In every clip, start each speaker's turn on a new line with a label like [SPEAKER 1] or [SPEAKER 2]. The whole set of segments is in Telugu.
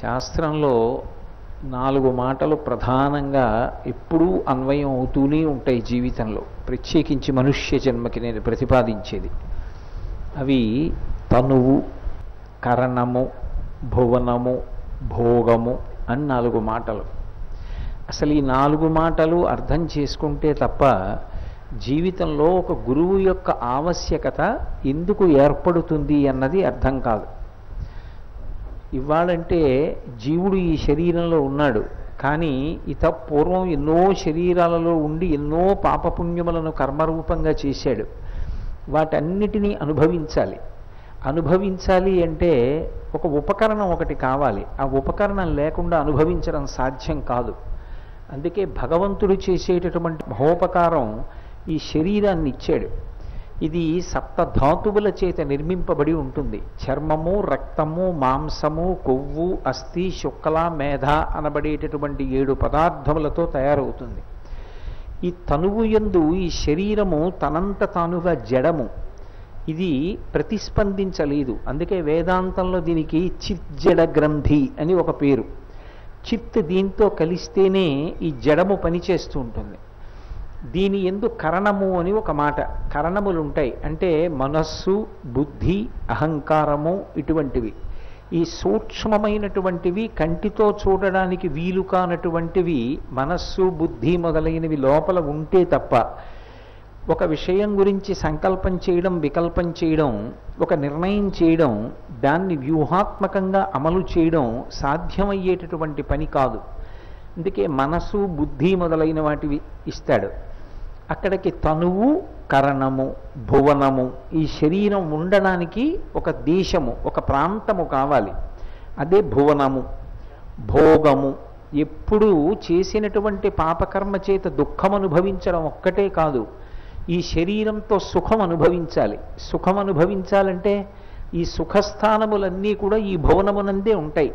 [SPEAKER 1] శాస్త్రంలో నాలుగు మాటలు ప్రధానంగా ఎప్పుడూ అన్వయం అవుతూనే ఉంటాయి జీవితంలో ప్రత్యేకించి మనుష్య జన్మకి నేను ప్రతిపాదించేది అవి తనువు కరణము భువనము భోగము అని నాలుగు మాటలు అసలు ఈ నాలుగు మాటలు అర్థం చేసుకుంటే తప్ప జీవితంలో ఒక గురువు యొక్క ఆవశ్యకత ఎందుకు ఏర్పడుతుంది అన్నది అర్థం కాదు ఇవ్వాలంటే జీవుడు ఈ శరీరంలో ఉన్నాడు కానీ ఇత పూర్వం ఎన్నో శరీరాలలో ఉండి ఎన్నో పాపపుణ్యములను కర్మరూపంగా చేశాడు వాటన్నిటినీ అనుభవించాలి అనుభవించాలి అంటే ఒక ఉపకరణం ఒకటి కావాలి ఆ ఉపకరణం లేకుండా అనుభవించడం సాధ్యం కాదు అందుకే భగవంతుడు చేసేటటువంటి మహోపకారం ఈ శరీరాన్ని ఇచ్చాడు ఇది సప్త ధాతువుల చేత నిర్మింపబడి ఉంటుంది చర్మము రక్తము మాంసము కొవ్వు అస్థి శుక్ల మేధ అనబడేటటువంటి ఏడు పదార్థములతో తయారవుతుంది ఈ తనువు యందు ఈ శరీరము తనంత తానుగా జడము ఇది ప్రతిస్పందించలేదు అందుకే వేదాంతంలో దీనికి చిజ్జడ గ్రంథి అని ఒక పేరు చిత్ దీంతో కలిస్తేనే ఈ జడము పనిచేస్తూ ఉంటుంది దీని ఎందు కరణము అని ఒక మాట కరణములు ఉంటాయి అంటే మనస్సు బుద్ధి అహంకారము ఇటువంటివి ఈ సూక్ష్మమైనటువంటివి కంటితో చూడడానికి వీలు కానటువంటివి మనస్సు బుద్ధి మొదలైనవి లోపల ఉంటే తప్ప ఒక విషయం గురించి సంకల్పం చేయడం వికల్పం చేయడం ఒక నిర్ణయం చేయడం దాన్ని వ్యూహాత్మకంగా అమలు చేయడం సాధ్యమయ్యేటటువంటి పని కాదు అందుకే మనసు బుద్ధి మొదలైన వాటివి ఇస్తాడు అక్కడికి తనువు కరణము భువనము ఈ శరీరం ఉండడానికి ఒక దేశము ఒక ప్రాంతము కావాలి అదే భువనము భోగము ఎప్పుడూ చేసినటువంటి పాపకర్మ చేత దుఃఖం అనుభవించడం ఒక్కటే కాదు ఈ శరీరంతో సుఖం అనుభవించాలి సుఖం అనుభవించాలంటే ఈ సుఖస్థానములన్నీ కూడా ఈ భువనమునందే ఉంటాయి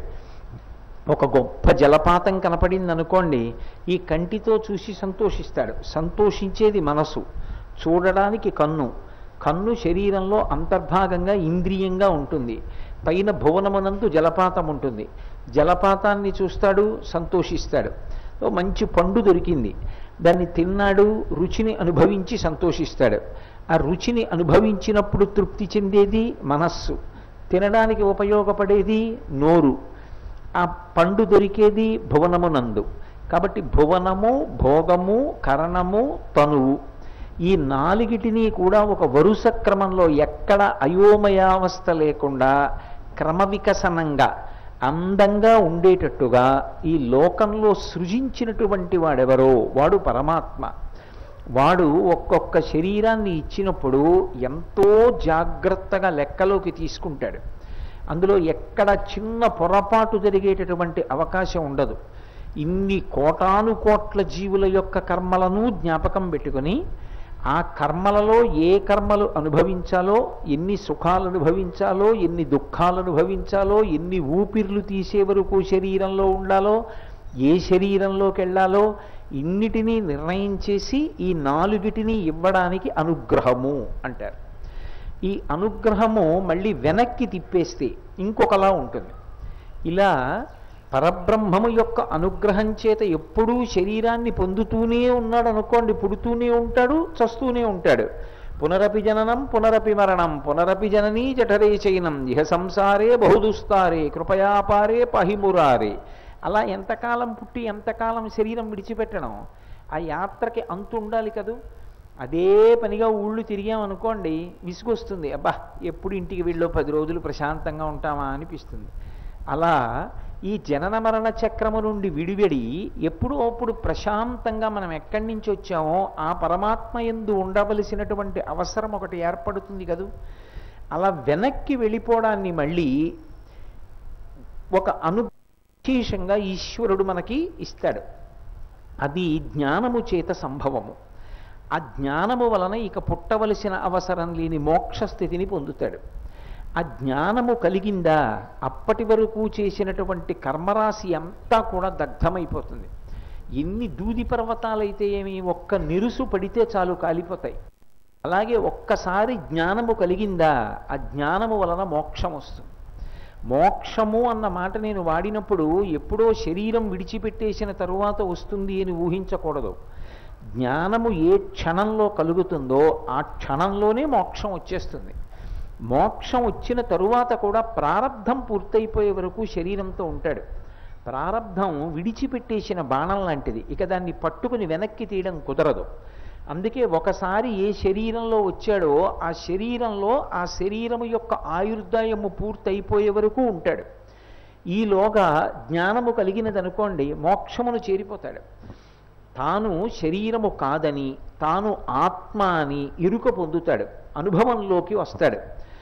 [SPEAKER 1] ఒక గొప్ప జలపాతం కనపడింది అనుకోండి ఈ కంటితో చూసి సంతోషిస్తాడు సంతోషించేది మనసు చూడడానికి కన్ను కన్ను శరీరంలో అంతర్భాగంగా ఇంద్రియంగా ఉంటుంది పైన భువనమునందు జలపాతం ఉంటుంది జలపాతాన్ని చూస్తాడు సంతోషిస్తాడు ఓ మంచి పండు దొరికింది దాన్ని తిన్నాడు రుచిని అనుభవించి సంతోషిస్తాడు ఆ రుచిని అనుభవించినప్పుడు తృప్తి చెందేది మనస్సు తినడానికి ఉపయోగపడేది నోరు ఆ పండు దొరికేది భువనమునందు కాబట్టి భువనము భోగము కరణము తనువు ఈ నాలుగిటిని కూడా ఒక వరుస క్రమంలో ఎక్కడ అయోమయావస్థ లేకుండా క్రమవికసనంగా అందంగా ఉండేటట్టుగా ఈ లోకంలో సృజించినటువంటి వాడెవరో వాడు పరమాత్మ వాడు ఒక్కొక్క శరీరాన్ని ఇచ్చినప్పుడు ఎంతో జాగ్రత్తగా లెక్కలోకి తీసుకుంటాడు అందులో ఎక్కడ చిన్న పొరపాటు జరిగేటటువంటి అవకాశం ఉండదు ఇన్ని కోటాను కోట్ల జీవుల యొక్క కర్మలను జ్ఞాపకం పెట్టుకొని ఆ కర్మలలో ఏ కర్మలు అనుభవించాలో ఎన్ని సుఖాలు అనుభవించాలో ఎన్ని దుఃఖాలు అనుభవించాలో ఎన్ని ఊపిర్లు తీసే వరకు శరీరంలో ఉండాలో ఏ శరీరంలోకి వెళ్ళాలో ఇన్నిటినీ నిర్ణయం చేసి ఈ నాలుగిటిని ఇవ్వడానికి అనుగ్రహము అంటారు ఈ అనుగ్రహము మళ్ళీ వెనక్కి తిప్పేస్తే ఇంకొకలా ఉంటుంది ఇలా పరబ్రహ్మము యొక్క అనుగ్రహం చేత ఎప్పుడూ శరీరాన్ని పొందుతూనే ఉన్నాడు అనుకోండి పుడుతూనే ఉంటాడు చస్తూనే ఉంటాడు పునరపి జననం పునరపి మరణం పునరపి జననీ జఠరే చైనం ఇహ సంసారే బహుదుస్తారే కృపయాపారే పహిమురారే అలా ఎంతకాలం పుట్టి ఎంతకాలం శరీరం విడిచిపెట్టడం ఆ యాత్రకి అంతు ఉండాలి కదూ అదే పనిగా ఊళ్ళు తిరిగామనుకోండి విసుగొస్తుంది అబ్బా ఎప్పుడు ఇంటికి వెళ్ళో పది రోజులు ప్రశాంతంగా ఉంటామా అనిపిస్తుంది అలా ఈ జనన మరణ చక్రము నుండి విడివడి ఎప్పుడు అప్పుడు ప్రశాంతంగా మనం ఎక్కడి నుంచి వచ్చామో ఆ పరమాత్మ ఎందు ఉండవలసినటువంటి అవసరం ఒకటి ఏర్పడుతుంది కదూ అలా వెనక్కి వెళ్ళిపోవడాన్ని మళ్ళీ ఒక అను విశేషంగా ఈశ్వరుడు మనకి ఇస్తాడు అది జ్ఞానము చేత సంభవము ఆ జ్ఞానము వలన ఇక పుట్టవలసిన అవసరం లేని మోక్ష స్థితిని పొందుతాడు ఆ జ్ఞానము కలిగిందా అప్పటి వరకు చేసినటువంటి కర్మరాశి అంతా కూడా దగ్ధమైపోతుంది ఎన్ని దూది పర్వతాలైతే ఏమి ఒక్క నిరుసు పడితే చాలు కాలిపోతాయి అలాగే ఒక్కసారి జ్ఞానము కలిగిందా ఆ జ్ఞానము వలన మోక్షం వస్తుంది మోక్షము అన్న మాట నేను వాడినప్పుడు ఎప్పుడో శరీరం విడిచిపెట్టేసిన తరువాత వస్తుంది అని ఊహించకూడదు జ్ఞానము ఏ క్షణంలో కలుగుతుందో ఆ క్షణంలోనే మోక్షం వచ్చేస్తుంది మోక్షం వచ్చిన తరువాత కూడా ప్రారంధం పూర్తయిపోయే వరకు శరీరంతో ఉంటాడు ప్రారంధం విడిచిపెట్టేసిన బాణం లాంటిది ఇక దాన్ని పట్టుకుని వెనక్కి తీయడం కుదరదు అందుకే ఒకసారి ఏ శరీరంలో వచ్చాడో ఆ శరీరంలో ఆ శరీరము యొక్క ఆయుర్దాయము పూర్తయిపోయే వరకు ఉంటాడు ఈలోగా జ్ఞానము కలిగినదనుకోండి మోక్షమును చేరిపోతాడు తాను శరీరము కాదని తాను ఆత్మ అని ఇరుక పొందుతాడు అనుభవంలోకి వస్తాడు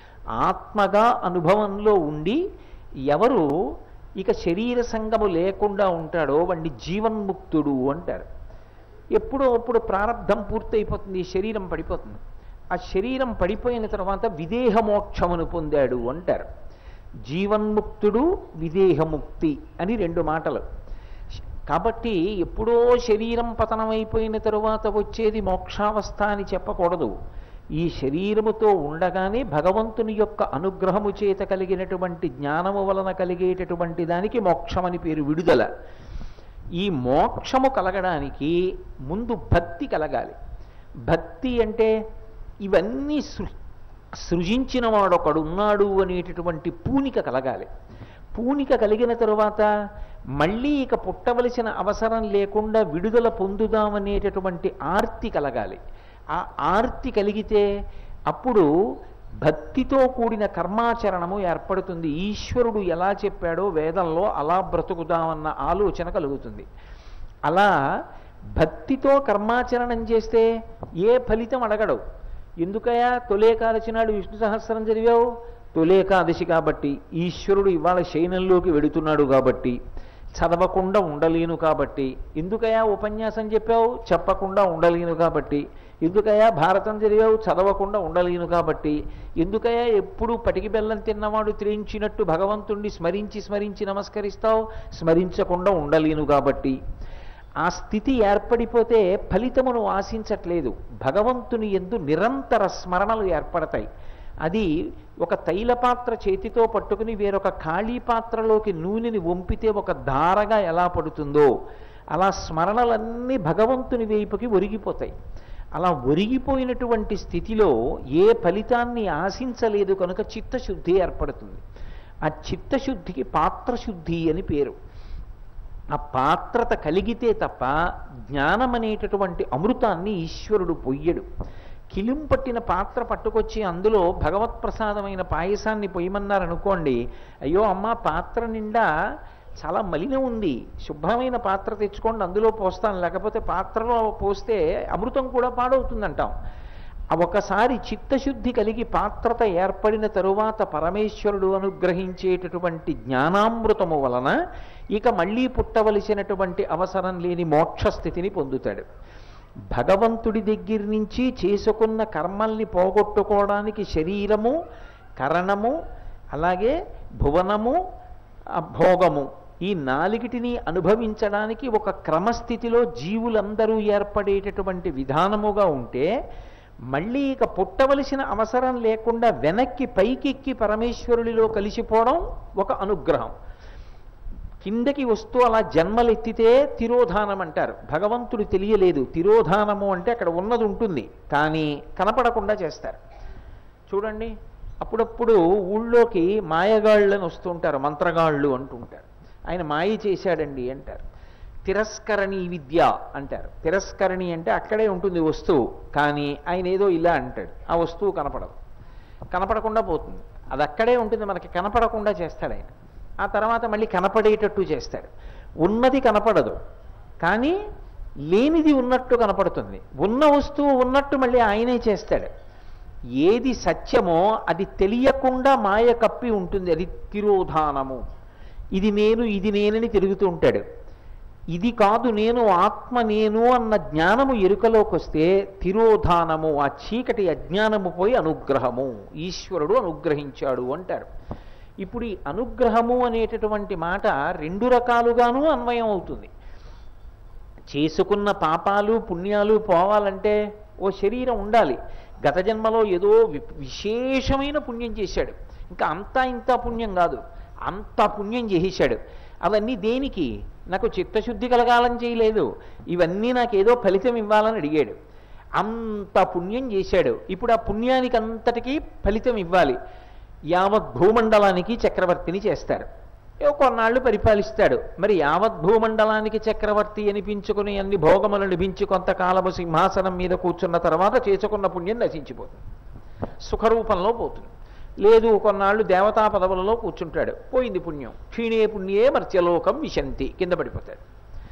[SPEAKER 1] ఆత్మగా అనుభవంలో ఉండి ఎవరు ఇక శరీర సంగము లేకుండా ఉంటాడో వాడిని జీవన్ముక్తుడు అంటారు ఎప్పుడో అప్పుడు ప్రారంధం పూర్తయిపోతుంది ఈ శరీరం పడిపోతుంది ఆ శరీరం పడిపోయిన తర్వాత విదేహ మోక్షమును పొందాడు అంటారు జీవన్ముక్తుడు విదేహముక్తి అని రెండు మాటలు కాబట్టి ఎప్పుడో శరీరం పతనమైపోయిన తరువాత వచ్చేది మోక్షావస్థ అని చెప్పకూడదు ఈ శరీరముతో ఉండగానే భగవంతుని యొక్క అనుగ్రహము చేత కలిగినటువంటి జ్ఞానము వలన కలిగేటటువంటి దానికి మోక్షమని పేరు విడుదల ఈ మోక్షము కలగడానికి ముందు భక్తి కలగాలి భక్తి అంటే ఇవన్నీ సృ సృజించిన వాడొకడు ఉన్నాడు అనేటటువంటి పూనిక కలగాలి పూనిక కలిగిన తరువాత మళ్ళీ ఇక పుట్టవలసిన అవసరం లేకుండా విడుదల పొందుదామనేటటువంటి ఆర్తి కలగాలి ఆ ఆర్తి కలిగితే అప్పుడు భక్తితో కూడిన కర్మాచరణము ఏర్పడుతుంది ఈశ్వరుడు ఎలా చెప్పాడో వేదంలో అలా బ్రతుకుదామన్న ఆలోచన కలుగుతుంది అలా భక్తితో కర్మాచరణం చేస్తే ఏ ఫలితం అడగడు ఎందుకయా తొలేకాదశి నాడు విష్ణు సహస్రం చదివావు తొలేకాదశి కాబట్టి ఈశ్వరుడు ఇవాళ శయనంలోకి వెడుతున్నాడు కాబట్టి చదవకుండా ఉండలేను కాబట్టి ఎందుకయా ఉపన్యాసం చెప్పావు చెప్పకుండా ఉండలేను కాబట్టి ఎందుకయా భారతం చదివావు చదవకుండా ఉండలేను కాబట్టి ఎందుకయా ఎప్పుడు పటికి బెల్లం తిన్నవాడు త్రేయించినట్టు భగవంతుణ్ణి స్మరించి స్మరించి నమస్కరిస్తావు స్మరించకుండా ఉండలేను కాబట్టి ఆ స్థితి ఏర్పడిపోతే ఫలితమును ఆశించట్లేదు భగవంతుని ఎందు నిరంతర స్మరణలు ఏర్పడతాయి అది ఒక తైల పాత్ర చేతితో పట్టుకుని వేరొక ఖాళీ పాత్రలోకి నూనెని వంపితే ఒక ధారగా ఎలా పడుతుందో అలా స్మరణలన్నీ భగవంతుని వైపుకి ఒరిగిపోతాయి అలా ఒరిగిపోయినటువంటి స్థితిలో ఏ ఫలితాన్ని ఆశించలేదు కనుక చిత్తశుద్ధి ఏర్పడుతుంది ఆ చిత్తశుద్ధికి పాత్రశుద్ధి అని పేరు ఆ పాత్రత కలిగితే తప్ప జ్ఞానం అనేటటువంటి అమృతాన్ని ఈశ్వరుడు పొయ్యడు కిలిం పట్టిన పాత్ర పట్టుకొచ్చి అందులో భగవత్ప్రసాదమైన పాయసాన్ని పొయ్యమన్నారనుకోండి అయ్యో అమ్మ పాత్ర నిండా చాలా మలినం ఉంది శుభ్రమైన పాత్ర తెచ్చుకోండి అందులో పోస్తాను లేకపోతే పాత్రలో పోస్తే అమృతం కూడా పాడవుతుందంటాం ఆ ఒకసారి చిత్తశుద్ధి కలిగి పాత్రత ఏర్పడిన తరువాత పరమేశ్వరుడు అనుగ్రహించేటటువంటి జ్ఞానామృతము వలన ఇక మళ్ళీ పుట్టవలసినటువంటి అవసరం లేని మోక్ష స్థితిని పొందుతాడు భగవంతుడి దగ్గర నుంచి చేసుకున్న కర్మల్ని పోగొట్టుకోవడానికి శరీరము కరణము అలాగే భువనము ఆ భోగము ఈ నాలుగిటిని అనుభవించడానికి ఒక క్రమస్థితిలో జీవులందరూ ఏర్పడేటటువంటి విధానముగా ఉంటే మళ్ళీ ఇక పుట్టవలసిన అవసరం లేకుండా వెనక్కి పైకెక్కి పరమేశ్వరుడిలో కలిసిపోవడం ఒక అనుగ్రహం కిందకి వస్తూ అలా జన్మలెత్తితే తిరోధానం అంటారు భగవంతుడు తెలియలేదు తిరోధానము అంటే అక్కడ ఉన్నది ఉంటుంది కానీ కనపడకుండా చేస్తారు చూడండి అప్పుడప్పుడు ఊళ్ళోకి మాయగాళ్ళని వస్తుంటారు మంత్రగాళ్ళు అంటుంటారు ఆయన మాయ చేశాడండి అంటారు తిరస్కరణి విద్య అంటారు తిరస్కరణి అంటే అక్కడే ఉంటుంది వస్తువు కానీ ఆయన ఏదో ఇలా అంటాడు ఆ వస్తువు కనపడదు కనపడకుండా పోతుంది అది అక్కడే ఉంటుంది మనకి కనపడకుండా చేస్తాడు ఆయన ఆ తర్వాత మళ్ళీ కనపడేటట్టు చేస్తాడు ఉన్నది కనపడదు కానీ లేనిది ఉన్నట్టు కనపడుతుంది ఉన్న వస్తువు ఉన్నట్టు మళ్ళీ ఆయనే చేస్తాడు ఏది సత్యమో అది తెలియకుండా మాయ కప్పి ఉంటుంది అది తిరోధానము ఇది నేను ఇది నేనని తిరుగుతూ ఉంటాడు ఇది కాదు నేను ఆత్మ నేను అన్న జ్ఞానము ఎరుకలోకి వస్తే తిరోధానము ఆ చీకటి అజ్ఞానము పోయి అనుగ్రహము ఈశ్వరుడు అనుగ్రహించాడు అంటారు ఇప్పుడు ఈ అనుగ్రహము అనేటటువంటి మాట రెండు రకాలుగాను అన్వయం అవుతుంది చేసుకున్న పాపాలు పుణ్యాలు పోవాలంటే ఓ శరీరం ఉండాలి గత జన్మలో ఏదో వి- విశేషమైన పుణ్యం చేశాడు ఇంకా అంతా ఇంత పుణ్యం కాదు అంత పుణ్యం చేసేశాడు అవన్నీ దేనికి నాకు చిత్తశుద్ధి కలగాలని చేయలేదు ఇవన్నీ నాకేదో ఫలితం ఇవ్వాలని అడిగాడు అంత పుణ్యం చేశాడు ఇప్పుడు ఆ పుణ్యానికి అంతటికీ ఫలితం ఇవ్వాలి యావత్ భూమండలానికి చక్రవర్తిని చేస్తారు ఏవో కొన్నాళ్ళు పరిపాలిస్తాడు మరి యావత్ భూమండలానికి చక్రవర్తి అనిపించుకుని అన్ని భోగములు లభించి కొంతకాలము సింహాసనం మీద కూర్చున్న తర్వాత చేసుకున్న పుణ్యం నశించిపోతుంది సుఖరూపంలో పోతుంది లేదు కొన్నాళ్ళు దేవతా పదవులలో కూర్చుంటాడు పోయింది పుణ్యం క్షీణే పుణ్యే మర్త్యలోకం విశంతి కింద పడిపోతాడు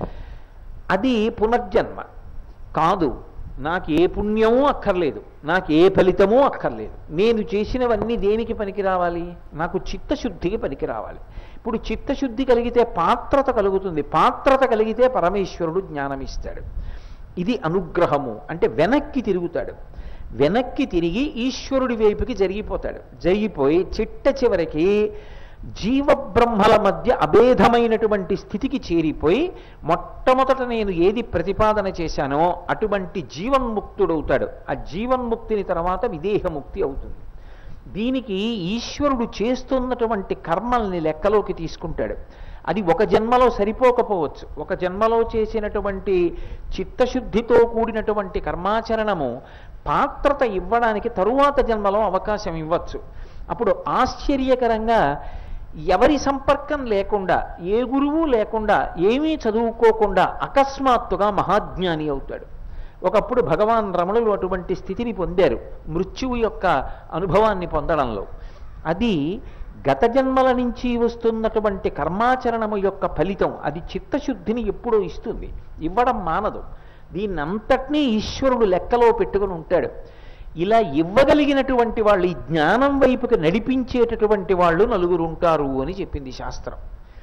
[SPEAKER 1] అది పునర్జన్మ కాదు నాకు ఏ పుణ్యమూ అక్కర్లేదు నాకు ఏ ఫలితమూ అక్కర్లేదు నేను చేసినవన్నీ దేనికి పనికి రావాలి నాకు చిత్తశుద్ధికి పనికి రావాలి ఇప్పుడు చిత్తశుద్ధి కలిగితే పాత్రత కలుగుతుంది పాత్రత కలిగితే పరమేశ్వరుడు జ్ఞానం ఇస్తాడు ఇది అనుగ్రహము అంటే వెనక్కి తిరుగుతాడు వెనక్కి తిరిగి ఈశ్వరుడి వైపుకి జరిగిపోతాడు జరిగిపోయి చిట్ట చివరికి జీవబ్రహ్మల మధ్య అభేదమైనటువంటి స్థితికి చేరిపోయి మొట్టమొదట నేను ఏది ప్రతిపాదన చేశానో అటువంటి జీవన్ముక్తుడవుతాడు ఆ జీవన్ముక్తిని తర్వాత విదేహముక్తి అవుతుంది దీనికి ఈశ్వరుడు చేస్తున్నటువంటి కర్మల్ని లెక్కలోకి తీసుకుంటాడు అది ఒక జన్మలో సరిపోకపోవచ్చు ఒక జన్మలో చేసినటువంటి చిత్తశుద్ధితో కూడినటువంటి కర్మాచరణము పాత్రత ఇవ్వడానికి తరువాత జన్మలో అవకాశం ఇవ్వచ్చు అప్పుడు ఆశ్చర్యకరంగా ఎవరి సంపర్కం లేకుండా ఏ గురువు లేకుండా ఏమీ చదువుకోకుండా అకస్మాత్తుగా మహాజ్ఞాని అవుతాడు ఒకప్పుడు భగవాన్ రమణులు అటువంటి స్థితిని పొందారు మృత్యువు యొక్క అనుభవాన్ని పొందడంలో అది గత జన్మల నుంచి వస్తున్నటువంటి కర్మాచరణము యొక్క ఫలితం అది చిత్తశుద్ధిని ఎప్పుడూ ఇస్తుంది ఇవ్వడం మానదు దీన్నంతటినీ ఈశ్వరుడు లెక్కలో పెట్టుకుని ఉంటాడు ఇలా ఇవ్వగలిగినటువంటి వాళ్ళు ఈ జ్ఞానం వైపుకి నడిపించేటటువంటి వాళ్ళు నలుగురు ఉంటారు అని చెప్పింది శాస్త్రం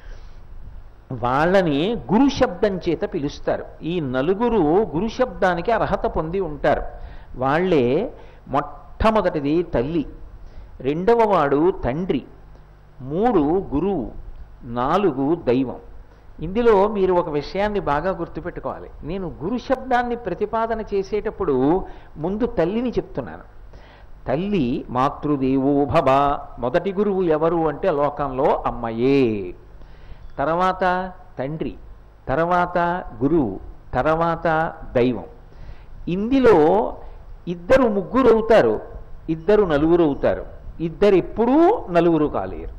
[SPEAKER 1] వాళ్ళని గురు శబ్దం చేత పిలుస్తారు ఈ నలుగురు గురు శబ్దానికి అర్హత పొంది ఉంటారు వాళ్ళే మొట్టమొదటిది తల్లి రెండవ వాడు తండ్రి మూడు గురువు నాలుగు దైవం ఇందులో మీరు ఒక విషయాన్ని బాగా గుర్తుపెట్టుకోవాలి నేను గురు శబ్దాన్ని ప్రతిపాదన చేసేటప్పుడు ముందు తల్లిని చెప్తున్నాను తల్లి మాతృదేవో భవ మొదటి గురువు ఎవరు అంటే లోకంలో అమ్మయే తర్వాత తండ్రి తర్వాత గురువు తర్వాత దైవం ఇందులో ఇద్దరు ముగ్గురు అవుతారు ఇద్దరు నలుగురు అవుతారు ఇద్దరు ఎప్పుడూ నలుగురు కాలేరు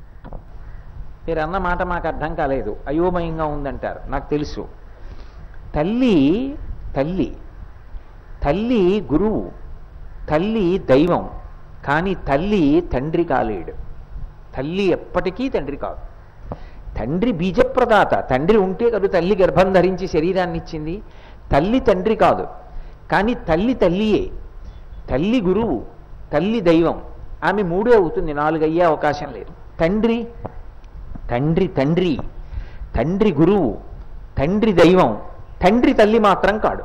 [SPEAKER 1] మీరు అన్న మాట మాకు అర్థం కాలేదు అయోమయంగా ఉందంటారు నాకు తెలుసు తల్లి తల్లి తల్లి గురువు తల్లి దైవం కానీ తల్లి తండ్రి కాలేడు తల్లి ఎప్పటికీ తండ్రి కాదు తండ్రి బీజప్రదాత తండ్రి ఉంటే కదా తల్లి గర్భం ధరించి శరీరాన్ని ఇచ్చింది తల్లి తండ్రి కాదు కానీ తల్లి తల్లియే తల్లి గురువు తల్లి దైవం ఆమె మూడే అవుతుంది నాలుగు అయ్యే అవకాశం లేదు తండ్రి తండ్రి తండ్రి తండ్రి గురువు తండ్రి దైవం తండ్రి తల్లి మాత్రం కాడు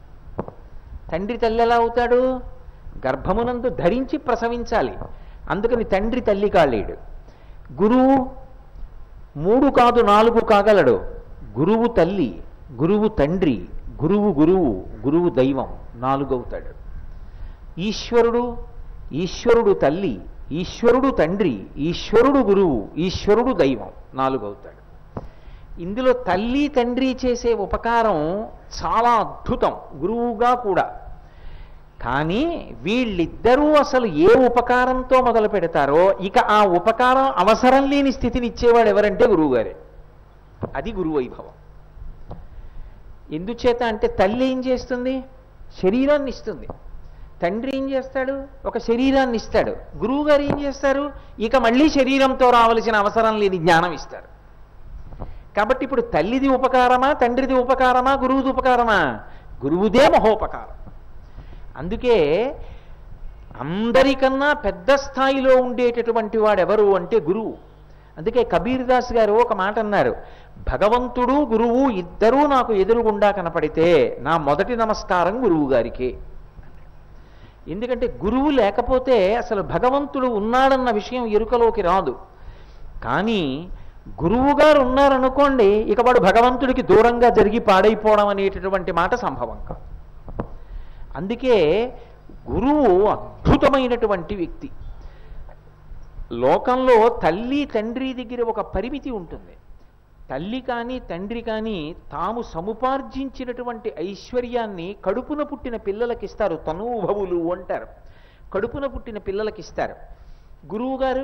[SPEAKER 1] తండ్రి తల్లి ఎలా అవుతాడు గర్భమునందు ధరించి ప్రసవించాలి అందుకని తండ్రి తల్లి కాలేడు గురువు మూడు కాదు నాలుగు కాగలడు గురువు తల్లి గురువు తండ్రి గురువు గురువు గురువు దైవం నాలుగు అవుతాడు ఈశ్వరుడు ఈశ్వరుడు తల్లి ఈశ్వరుడు తండ్రి ఈశ్వరుడు గురువు ఈశ్వరుడు దైవం నాలుగు అవుతాడు ఇందులో తల్లి తండ్రి చేసే ఉపకారం చాలా అద్భుతం గురువుగా కూడా కానీ వీళ్ళిద్దరూ అసలు ఏ ఉపకారంతో మొదలు పెడతారో ఇక ఆ ఉపకారం అవసరం లేని స్థితిని ఇచ్చేవాడు ఎవరంటే గురువుగారే అది గురువు వైభవం ఎందుచేత అంటే తల్లి ఏం చేస్తుంది శరీరాన్ని ఇస్తుంది తండ్రి ఏం చేస్తాడు ఒక శరీరాన్ని ఇస్తాడు గురువు గారు ఏం చేస్తారు ఇక మళ్ళీ శరీరంతో రావలసిన అవసరం లేని జ్ఞానం ఇస్తారు కాబట్టి ఇప్పుడు తల్లిది ఉపకారమా తండ్రిది ఉపకారమా గురువుది ఉపకారమా గురువుదే మహోపకారం అందుకే అందరికన్నా పెద్ద స్థాయిలో ఉండేటటువంటి వాడు ఎవరు అంటే గురువు అందుకే కబీర్ దాస్ గారు ఒక మాట అన్నారు భగవంతుడు గురువు ఇద్దరూ నాకు ఎదురుగుండా కనపడితే నా మొదటి నమస్కారం గురువు గారికి ఎందుకంటే గురువు లేకపోతే అసలు భగవంతుడు ఉన్నాడన్న విషయం ఎరుకలోకి రాదు కానీ గురువు గారు ఉన్నారనుకోండి ఇక వాడు భగవంతుడికి దూరంగా జరిగి పాడైపోవడం అనేటటువంటి మాట సంభవం కాదు అందుకే గురువు అద్భుతమైనటువంటి వ్యక్తి లోకంలో తల్లి తండ్రి దగ్గర ఒక పరిమితి ఉంటుంది తల్లి కానీ తండ్రి కానీ తాము సముపార్జించినటువంటి ఐశ్వర్యాన్ని కడుపున పుట్టిన పిల్లలకి ఇస్తారు తనూభవులు అంటారు కడుపున పుట్టిన పిల్లలకి ఇస్తారు గురువుగారు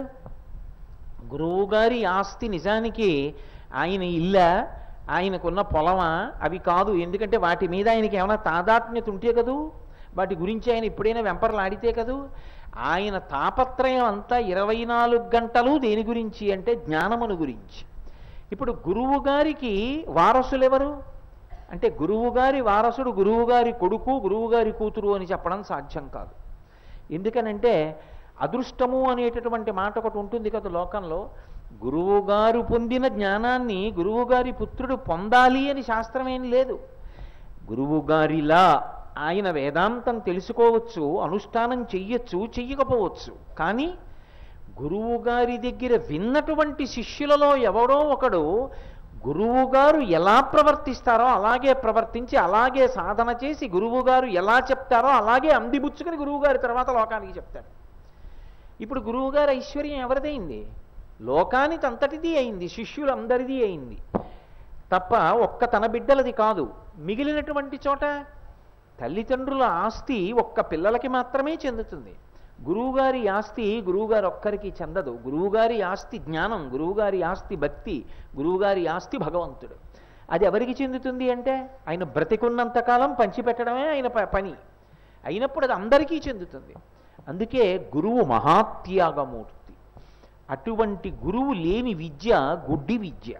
[SPEAKER 1] గురువుగారి ఆస్తి నిజానికి ఆయన ఇల్ల ఆయనకున్న పొలమా అవి కాదు ఎందుకంటే వాటి మీద ఆయనకి ఏమైనా తాదాత్మ్యత ఉంటే కదూ వాటి గురించి ఆయన ఎప్పుడైనా వెంపర్లాడితే కదూ ఆయన తాపత్రయం అంతా ఇరవై నాలుగు గంటలు దేని గురించి అంటే జ్ఞానమును గురించి ఇప్పుడు గురువు గారికి వారసులు ఎవరు అంటే గురువుగారి వారసుడు గురువుగారి కొడుకు గురువుగారి కూతురు అని చెప్పడం సాధ్యం కాదు ఎందుకనంటే అదృష్టము అనేటటువంటి మాట ఒకటి ఉంటుంది కదా లోకంలో గురువుగారు పొందిన జ్ఞానాన్ని గురువుగారి పుత్రుడు పొందాలి అని శాస్త్రమేం లేదు గురువుగారిలా ఆయన వేదాంతం తెలుసుకోవచ్చు అనుష్ఠానం చెయ్యొచ్చు చెయ్యకపోవచ్చు కానీ గురువుగారి దగ్గర విన్నటువంటి శిష్యులలో ఎవడో ఒకడు గురువుగారు ఎలా ప్రవర్తిస్తారో అలాగే ప్రవర్తించి అలాగే సాధన చేసి గురువుగారు ఎలా చెప్తారో అలాగే అందిబుచ్చుకుని గురువుగారి తర్వాత లోకానికి చెప్తారు ఇప్పుడు గురువుగారి ఐశ్వర్యం ఎవరిదైంది లోకానికి అంతటిది అయింది శిష్యులందరిది అయింది తప్ప ఒక్క తన బిడ్డలది కాదు మిగిలినటువంటి చోట తల్లిదండ్రుల ఆస్తి ఒక్క పిల్లలకి మాత్రమే చెందుతుంది గురువుగారి ఆస్తి గురువుగారు ఒక్కరికి చెందదు గురువుగారి ఆస్తి జ్ఞానం గురువుగారి ఆస్తి భక్తి గురువుగారి ఆస్తి భగవంతుడు అది ఎవరికి చెందుతుంది అంటే ఆయన బ్రతికున్నంతకాలం పంచిపెట్టడమే ఆయన ప- పని అయినప్పుడు అది అందరికీ చెందుతుంది అందుకే గురువు మహాత్యాగమూర్తి అటువంటి గురువు లేని విద్య గుడ్డి విద్య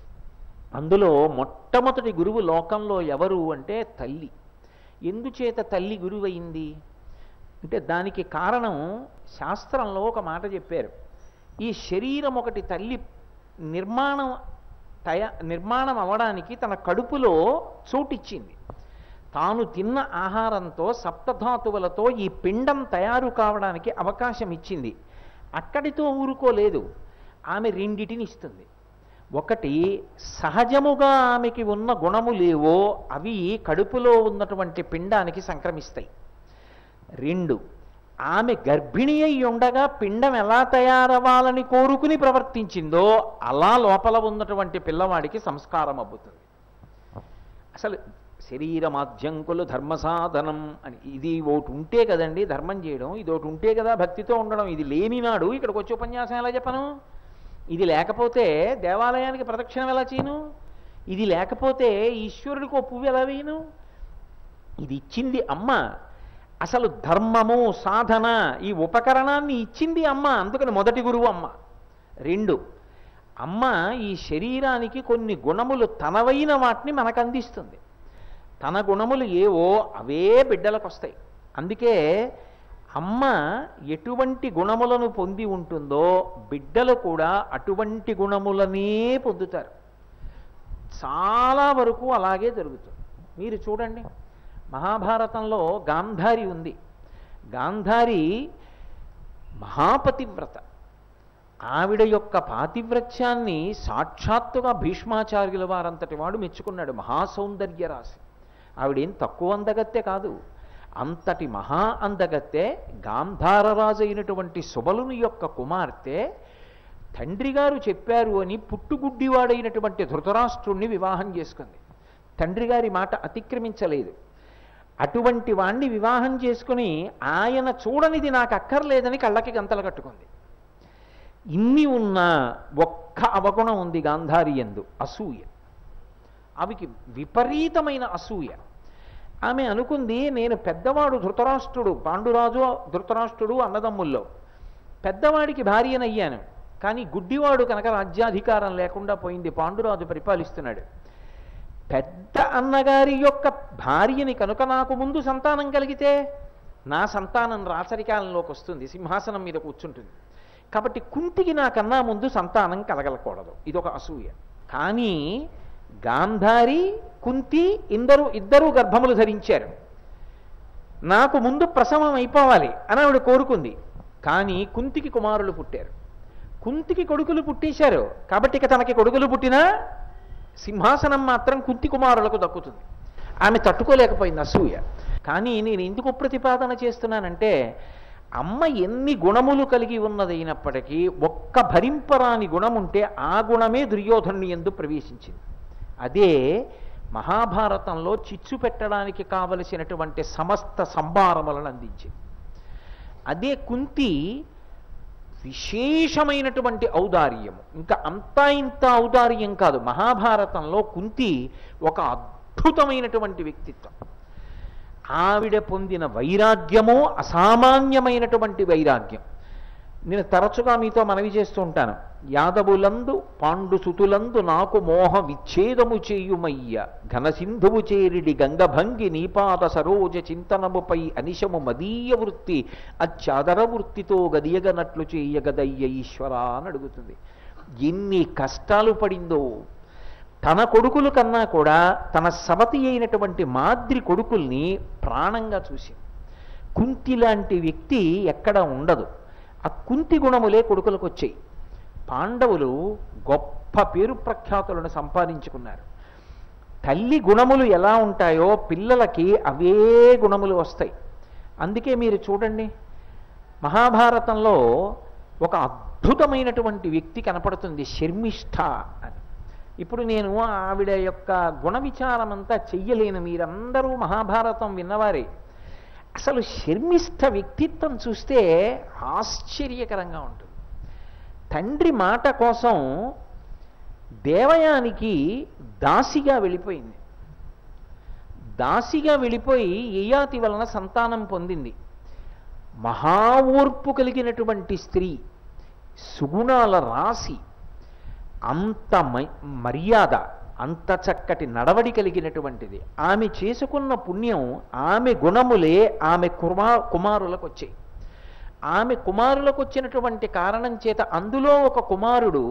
[SPEAKER 1] అందులో మొట్టమొదటి గురువు లోకంలో ఎవరు అంటే తల్లి ఎందుచేత తల్లి గురువైంది అంటే దానికి కారణం శాస్త్రంలో ఒక మాట చెప్పారు ఈ శరీరం ఒకటి తల్లి నిర్మాణం తయ నిర్మాణం అవ్వడానికి తన కడుపులో చోటిచ్చింది తాను తిన్న ఆహారంతో సప్తధాతువులతో ఈ పిండం తయారు కావడానికి అవకాశం ఇచ్చింది అక్కడితో ఊరుకోలేదు ఆమె రెండిటిని ఇస్తుంది ఒకటి సహజముగా ఆమెకి ఉన్న గుణములేవో అవి కడుపులో ఉన్నటువంటి పిండానికి సంక్రమిస్తాయి రెండు ఆమె గర్భిణి అయి ఉండగా పిండం ఎలా తయారవ్వాలని కోరుకుని ప్రవర్తించిందో అలా లోపల ఉన్నటువంటి పిల్లవాడికి సంస్కారం అబ్బుతుంది అసలు శరీరమాధ్యంకులు ధర్మ సాధనం అని ఇది ఒకటి ఉంటే కదండి ధర్మం చేయడం ఇది ఒకటి ఉంటే కదా భక్తితో ఉండడం ఇది లేనినాడు ఇక్కడికి వచ్చి ఉపన్యాసం ఎలా చెప్పను ఇది లేకపోతే దేవాలయానికి ప్రదక్షిణం ఎలా చేయను ఇది లేకపోతే ఈశ్వరుడికి ఓ పువ్వు ఎలా వేయను ఇది ఇచ్చింది అమ్మ అసలు ధర్మము సాధన ఈ ఉపకరణాన్ని ఇచ్చింది అమ్మ అందుకని మొదటి గురువు అమ్మ రెండు అమ్మ ఈ శరీరానికి కొన్ని గుణములు తనవైన వాటిని మనకు అందిస్తుంది తన గుణములు ఏవో అవే బిడ్డలకు వస్తాయి అందుకే అమ్మ ఎటువంటి గుణములను పొంది ఉంటుందో బిడ్డలు కూడా అటువంటి గుణములనే పొందుతారు చాలా వరకు అలాగే జరుగుతుంది మీరు చూడండి మహాభారతంలో గాంధారి ఉంది గాంధారి మహాపతివ్రత ఆవిడ యొక్క పాతివ్రత్యాన్ని సాక్షాత్తుగా భీష్మాచార్యుల వారంతటి వాడు మెచ్చుకున్నాడు మహాసౌందర్య రాశి ఆవిడేం తక్కువ అందగత్తె కాదు అంతటి మహా అందగత్తె గాంధారరాజు అయినటువంటి సుబలుని యొక్క కుమార్తె తండ్రి గారు చెప్పారు అని పుట్టుగుడ్డివాడైనటువంటి ధృతరాష్ట్రుణ్ణి వివాహం చేసుకుంది తండ్రి గారి మాట అతిక్రమించలేదు అటువంటి వాణ్ణి వివాహం చేసుకుని ఆయన చూడనిది నాకు అక్కర్లేదని కళ్ళకి గంతలు కట్టుకుంది ఇన్ని ఉన్నా ఒక్క అవగుణం ఉంది గాంధారి ఎందు అసూయ ఆమెకి విపరీతమైన అసూయ ఆమె అనుకుంది నేను పెద్దవాడు ధృతరాష్ట్రుడు పాండురాజు ధృతరాష్ట్రుడు అన్నదమ్ముల్లో పెద్దవాడికి భార్యనయ్యాను కానీ గుడ్డివాడు కనుక రాజ్యాధికారం లేకుండా పోయింది పాండురాజు పరిపాలిస్తున్నాడు పెద్ద అన్నగారి యొక్క భార్యని కనుక నాకు ముందు సంతానం కలిగితే నా సంతానం రాచరికాలంలోకి వస్తుంది సింహాసనం మీద కూర్చుంటుంది కాబట్టి కుంతికి నాకన్నా ముందు సంతానం కలగలకూడదు ఇదొక అసూయ కానీ గాంధారి కుంతి ఇందరు ఇద్దరూ గర్భములు ధరించారు నాకు ముందు ప్రసవం అయిపోవాలి అని ఆవిడ కోరుకుంది కానీ కుంతికి కుమారులు పుట్టారు కుంతికి కొడుకులు పుట్టేశారు కాబట్టి ఇక తనకి కొడుకులు పుట్టినా సింహాసనం మాత్రం కుంతి కుమారులకు దక్కుతుంది ఆమె తట్టుకోలేకపోయింది అసూయ కానీ నేను ఎందుకు ప్రతిపాదన చేస్తున్నానంటే అమ్మ ఎన్ని గుణములు కలిగి ఉన్నదైనప్పటికీ ఒక్క భరింపరాని గుణం ఉంటే ఆ గుణమే దుర్యోధనుని ఎందు ప్రవేశించింది అదే మహాభారతంలో చిచ్చు పెట్టడానికి కావలసినటువంటి సమస్త సంభారములను అందించింది అదే కుంతి విశేషమైనటువంటి ఔదార్యము ఇంకా అంతా ఇంత ఔదార్యం కాదు మహాభారతంలో కుంతి ఒక అద్భుతమైనటువంటి వ్యక్తిత్వం ఆవిడ పొందిన వైరాగ్యము అసామాన్యమైనటువంటి వైరాగ్యం నేను తరచుగా మీతో మనవి చేస్తూ ఉంటాను యాదవులందు పాండుసుతులందు నాకు మోహ విచ్ఛేదము చేయుమయ్య ఘనసింధువు చేరిడి గంగభంగి నీపాద సరోజ చింతనముపై అనిశము మదీయ వృత్తి అచ్చాదర వృత్తితో గదియగనట్లు చేయగదయ్య ఈశ్వర అని అడుగుతుంది ఎన్ని కష్టాలు పడిందో తన కొడుకుల కన్నా కూడా తన సవతి అయినటువంటి మాద్రి కొడుకుల్ని ప్రాణంగా చూసింది కుంతి లాంటి వ్యక్తి ఎక్కడ ఉండదు ఆ కుంతి గుణములే కొడుకులకు వచ్చాయి పాండవులు గొప్ప పేరు ప్రఖ్యాతులను సంపాదించుకున్నారు తల్లి గుణములు ఎలా ఉంటాయో పిల్లలకి అవే గుణములు వస్తాయి అందుకే మీరు చూడండి మహాభారతంలో ఒక అద్భుతమైనటువంటి వ్యక్తి కనపడుతుంది శర్మిష్ఠ అని ఇప్పుడు నేను ఆవిడ యొక్క గుణ విచారం అంతా చెయ్యలేను మీరందరూ మహాభారతం విన్నవారే అసలు శర్మిష్ఠ వ్యక్తిత్వం చూస్తే ఆశ్చర్యకరంగా ఉంటుంది తండ్రి మాట కోసం దేవయానికి దాసిగా వెళ్ళిపోయింది దాసిగా వెళ్ళిపోయి యయాతి వలన సంతానం పొందింది మహా ఓర్పు కలిగినటువంటి స్త్రీ సుగుణాల రాశి అంత మ- మర్యాద అంత చక్కటి నడవడి కలిగినటువంటిది ఆమె చేసుకున్న పుణ్యం ఆమె గుణములే ఆమె కుమా కుమారులకు వచ్చాయి ఆమె కుమారులకు వచ్చినటువంటి కారణం చేత అందులో ఒక కుమారుడు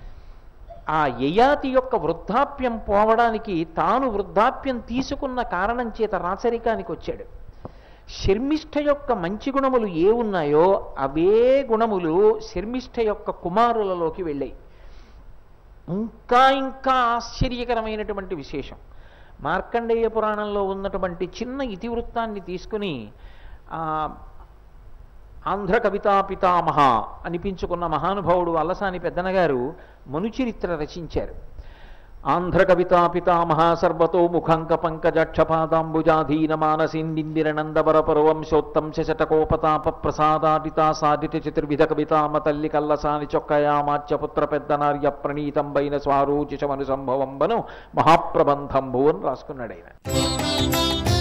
[SPEAKER 1] ఆ యయాతి యొక్క వృద్ధాప్యం పోవడానికి తాను వృద్ధాప్యం తీసుకున్న కారణం చేత రాచరికానికి వచ్చాడు శర్మిష్ఠ యొక్క మంచి గుణములు ఏ ఉన్నాయో అవే గుణములు శర్మిష్ఠ యొక్క కుమారులలోకి వెళ్ళాయి ఇంకా ఇంకా ఆశ్చర్యకరమైనటువంటి విశేషం మార్కండేయ పురాణంలో ఉన్నటువంటి చిన్న ఇతివృత్తాన్ని తీసుకుని ఆ, ఆంధ్ర కవితా పితామహ అనిపించుకున్న మహానుభావుడు అల్లసాని పెద్దనగారు మనుచరిత్ర రచించారు ఆంధ్ర కవితా పితామహ సర్వతో ముఖంక పంకజక్షపాదాంబుజాధీన మానసిందిందిర నందవర పరవంశోత్తం శటకోపతాప ప్రసాదాదితా సాధిత చతుర్విధ కవితామ తల్లి కల్లసాని చొక్కయామాచ్య పుత్ర పెద్ద నార్య ప్రణీతంబైన స్వారూచిషమను సంభవంబను మహాప్రబంధంబు అని రాసుకున్నాడు ఆయన